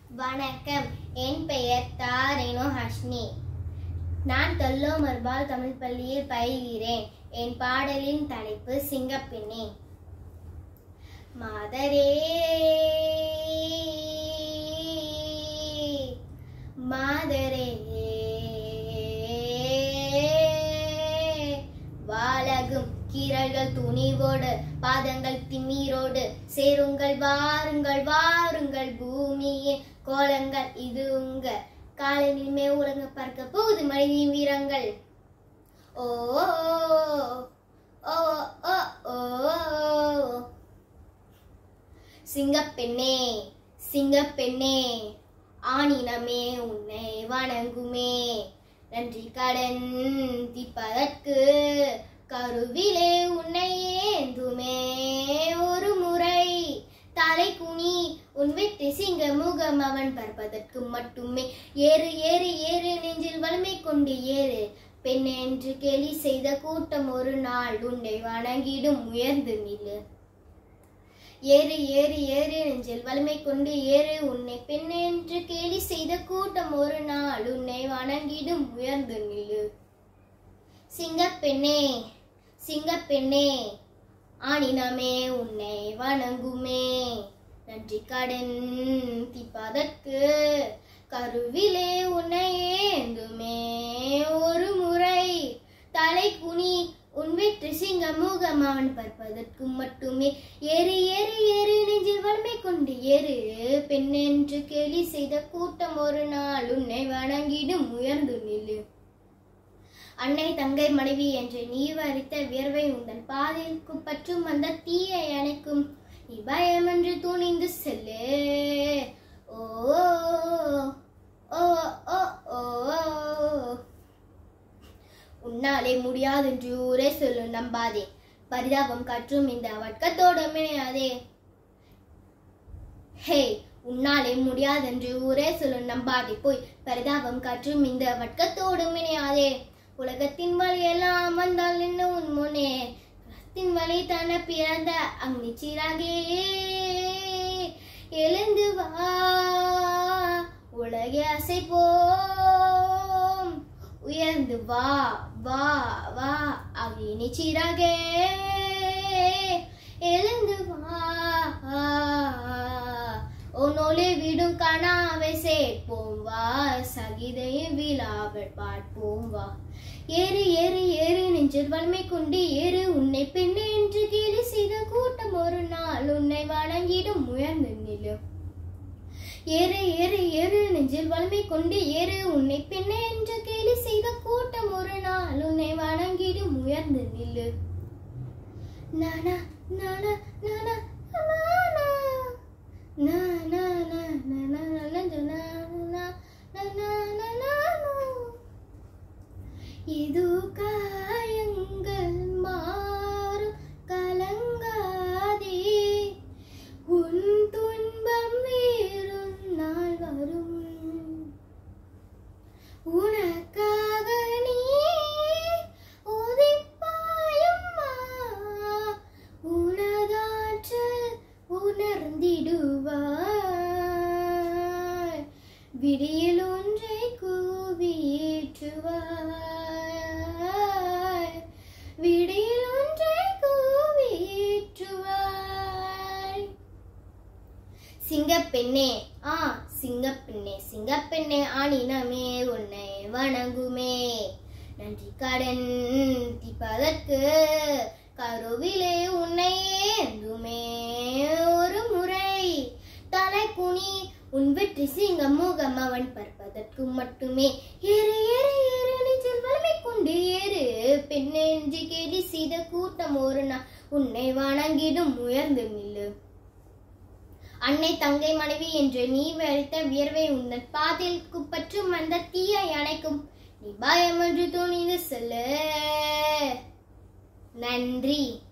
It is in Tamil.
வணக்கம் என் பெயர் தாரேனோ ஹஷ்னி நான் தொல்லோ மர்பால் தமிழ் பள்ளியில் பயில்கிறேன் என் பாடலின் தலைப்பு சிங்கப்பெண்ணே மாதரே மாதரே வாழகும் கீரல்கள் துணிவோடு பாதங்கள் திமிரோடு சேருங்கள் வாருங்கள் வாருங்கள் பூமியின் கோலங்கள் இது உங்க காலனில் மே உலக பார்க்க போகுது மனிதன் வீரங்கள் ஓ ஓ ஓ ஓ சிங்கப்பெண்ணே சிங்கப்பெண்ணே ஆணினமே உன்னை வணங்குமே நன்றி கடன் தீப்பதற்கு கருவிலே உன்னை ஏந்துமே ஒரு முறை தலை குனி உன் வெற்றி சிங்க முகம் அவன் பார்ப்பதற்கு மட்டுமே ஏறு ஏறு ஏறு நெஞ்சில் வலிமை கொண்டு ஏறு பெண் என்று கேலி செய்த கூட்டம் ஒரு நாள் உன்னை வணங்கிடும் உயர்ந்து நில்லு ஏறு ஏறு ஏறு நெஞ்சில் வலிமை கொண்டு ஏறு உன்னை பெண் என்று கேலி செய்த கூட்டம் ஒரு நாள் உன்னை வணங்கிடும் உயர்ந்து நில்லு சிங்கப்பெண்ணே சிங்கப்பெண்ணே ஆணினமே உன்னை வணங்குமே நன்றி கடன் தீப்பதற்கு கருவிலே உன்னை ஏந்துமே ஒரு முறை தலை குனி உன் வெற்றி சிங்க முகம் அவன் பார்ப்பதற்கு மட்டுமே ஏறு ஏறு ஏறு நெஞ்சில் வலிமை கொண்டு ஏறு பெண் என்று கேலி செய்த கூட்டம் ஒரு நாள் உன்னை வணங்கிடும் உயர்ந்து நில்லு அன்னை தங்கை மனைவி என்று நீ வரித்த வியர்வை உந்தன் பாதைக்கு பற்றும் அந்த தீயை அணைக்கும் நீ பயமென்று துணிந்து செல்லு ஓ ஓ ஓ ஓ உன்னாலே முடியாதென்று ஊரே சொல்லு நம்பாதே பரிதாபம் காற்றும் இந்த வட்கத்தோடு மினையாதே ஹே உன்னாலே முடியாதென்று ஊரே சொல்லு நம்பாதே போய் பரிதாபம் காற்றும் இந்த வட்கத்தோடு மினையாதே உலகத்தின் வழியெல்லாம் வந்தால் என்ன உன் முனே உலகத்தின் வழி தான பிறந்த அங்னி சிறாகே எழுந்து வா உலகை அசைப்போம் உயர்ந்து வா வா வா அக்னி சிறகே எழுந்து வா உன்னோலே விடும் கனாவை சேர்ப்போம் வா சகிதையும் விழாவல் பார்ப்போம் வா ஏறு ஏறு ஏறு நெஞ்சில் வலிமை கொண்டு ஏறு உன்னை பெண் என்று கேலி செய்த கூட்டம் ஒரு நாள் உன்னை வணங்கிடும் உயர்ந்து நிலு ஏறு ஏறு ஏறு நெஞ்சில் வலிமை கொண்டு ஏறு உன்னை பெண் என்று கேலி செய்த கூட்டம் ஒரு நாள் உன்னை வணங்கிடும் உயர்ந்து நில்லு நானா நானா நானா நானா நானா நானா நானா நானா இது காயங்கள் மாறும் கலங்காதே உன் துன்பம் வேறும் நாள் வரும் உனக்காக நீ உதிப்பாயம்மா உனதாற்றல் உணர்ந்திடுவாய் விடியில் ஒன்றை கூவியேற்றுவாய் விடியில் ஒன்றை கூவியேற்றுவாய் சிங்கப்பெண்ணே ஆ சிங்கப்பெண்ணே சிங்கப்பெண்ணே ஆணினமே உன்னை வணங்குமே நன்றி கடன் தீப்பதற்கு கருவிலே உன்னை ஏந்துமே ஒரு முறை தலை குனி உன் வெற்றி சிங்க முகம் அவன் பார்ப்பதற்கு மட்டுமே ஏறு ஏறு ஏறு நெஞ்சில் வலிமை கொண்டு ஏறு பெண் என்று கேலி செய்த கூட்டம் ஒரு நாள் உன்னை வணங்கிடும் உயர்ந்து நில்லு அன்னை தங்கை மனைவி என்று நீ வரித்த வியர்வை உந்தன் பாதில் குப்பற்றும் அந்த தீயை அணைக்கும் நீ பயமென்று துணிந்து செல்லு நன்றி